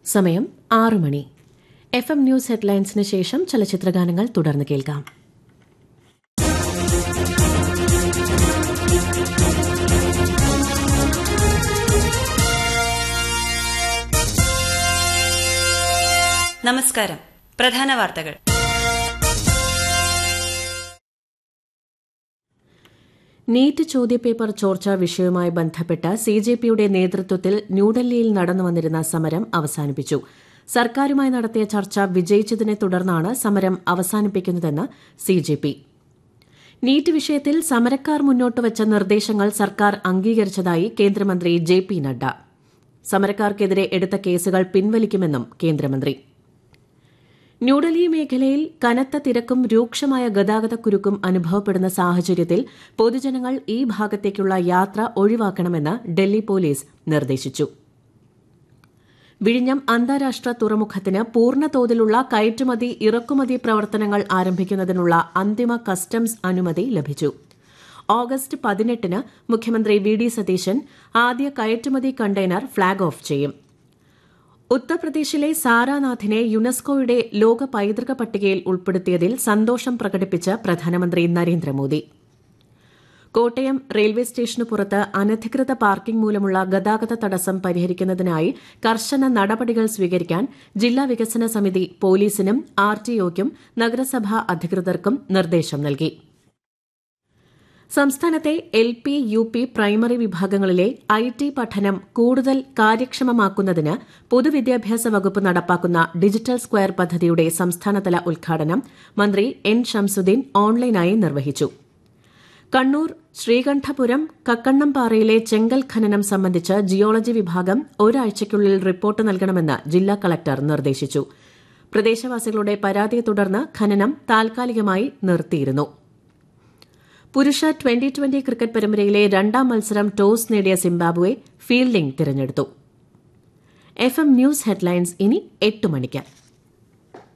സമയം ആറു മണി എഫ് എം ന്യൂസ് ഹെഡ്ലൈൻസിന് ശേഷം ചലച്ചിത്രഗാനങ്ങൾ തുടർന്ന് കേൾക്കാം നമസ്കാരം പ്രധാന വാർത്തകൾ നീറ്റ് ചോദ്യപേപ്പർ ചോർച്ചാ വിഷയവുമായി ബന്ധപ്പെട്ട് സി ജെ പിയുടെ നേതൃത്വത്തിൽ ന്യൂഡൽഹിയിൽ നടന്നുവന്നിരുന്ന സമരം അവസാനിപ്പിച്ചു സർക്കാരുമായി നടത്തിയ ചർച്ച വിജയിച്ചതിനെ തുടർന്നാണ് സമരം അവസാനിപ്പിക്കുന്നതെന്ന് സി ജെ പി നീറ്റ് വിഷയത്തിൽ സമരക്കാർ മുന്നോട്ടുവച്ച നിർദ്ദേശങ്ങൾ സർക്കാർ അംഗീകരിച്ചതായി കേന്ദ്രമന്ത്രി ജെ പി നഡ്ഡ സമരക്കാർക്കെതിരെ എടുത്ത കേസുകൾ പിൻവലിക്കുമെന്നും കേന്ദ്രമന്ത്രി ന്യൂഡൽഹി മേഖലയിൽ കനത്ത തിരക്കും രൂക്ഷമായ ഗതാഗതക്കുരുക്കും അനുഭവപ്പെടുന്ന സാഹചര്യത്തിൽ പൊതുജനങ്ങൾ ഈ ഭാഗത്തേക്കുള്ള യാത്ര ഒഴിവാക്കണമെന്ന് ഡൽഹി പോലീസ് നിർദ്ദേശിച്ചു വിഴിഞ്ഞം അന്താരാഷ്ട്ര തുറമുഖത്തിന് പൂർണ്ണതോതിലുള്ള കയറ്റുമതി ഇറക്കുമതി പ്രവർത്തനങ്ങൾ ആരംഭിക്കുന്നതിനുള്ള അന്തിമ കസ്റ്റംസ് അനുമതി ലഭിച്ചു ഓഗസ്റ്റ് പതിനെട്ടിന് മുഖ്യമന്ത്രി വി ഡി സതീശൻ ആദ്യ കയറ്റുമതി കണ്ടെയ്നർ ഫ്ളാഗ് ഓഫ് ചെയ്യും ഉത്തർപ്രദേശിലെ സാരാനാഥിനെ യുനെസ്കോയുടെ ലോക പൈതൃക പട്ടികയിൽ ഉൾപ്പെടുത്തിയതിൽ സന്തോഷം പ്രകടിപ്പിച്ച് പ്രധാനമന്ത്രി നരേന്ദ്രമോദി കോട്ടയം റെയിൽവേ സ്റ്റേഷനു പുറത്ത് അനധികൃത പാർക്കിംഗ് മൂലമുള്ള ഗതാഗത തടസ്സം പരിഹരിക്കുന്നതിനായി കർശന നടപടികൾ സ്വീകരിക്കാൻ ജില്ലാ വികസന സമിതി പോലീസിനും ആർടിഒയ്ക്കും നഗരസഭാ അധികൃതർക്കും നിർദ്ദേശം നൽകി സംസ്ഥാനത്തെ L P U P primary വിഭാഗങ്ങളിലെ ഐ ടി പഠനം കൂടുതൽ കാര്യക്ഷമമാക്കുന്നതിന് പൊതുവിദ്യാഭ്യാസ വകുപ്പ് നടപ്പാക്കുന്ന ഡിജിറ്റൽ സ്ക്വയർ പദ്ധതിയുടെ സംസ്ഥാനതല ഉദ്ഘാടനം മന്ത്രി എൻ ഷംസുദ്ദീൻ ഓൺലൈനായി നിർവഹിച്ചു കണ്ണൂർ ശ്രീകണ്ഠപുരം കക്കണ്ണംപാറയിലെ ചെങ്കൽ ഖനനം സംബന്ധിച്ച് ജിയോളജി വിഭാഗം ഒരാഴ്ചയ്ക്കുള്ളിൽ റിപ്പോർട്ട് നൽകണമെന്ന് ജില്ലാ കളക്ടർ നിർദ്ദേശിച്ചു പ്രദേശവാസികളുടെ പരാതിയെ തുടർന്ന് ഖനനം താൽക്കാലികമായി നിർത്തിയിരുന്നു പുരുഷ ട്വന്റി ട്വന്റി ക്രിക്കറ്റ് പരമ്പരയിലെ രണ്ടാം മത്സരം ടോസ് നേടിയ സിംബാബ്വെ ഫീൽഡിംഗ് തിരഞ്ഞെടുത്തു എഫ് എം ന്യൂസ് ഹെഡ്ലൈൻസ് ഇനി എട്ട് മണിക്ക്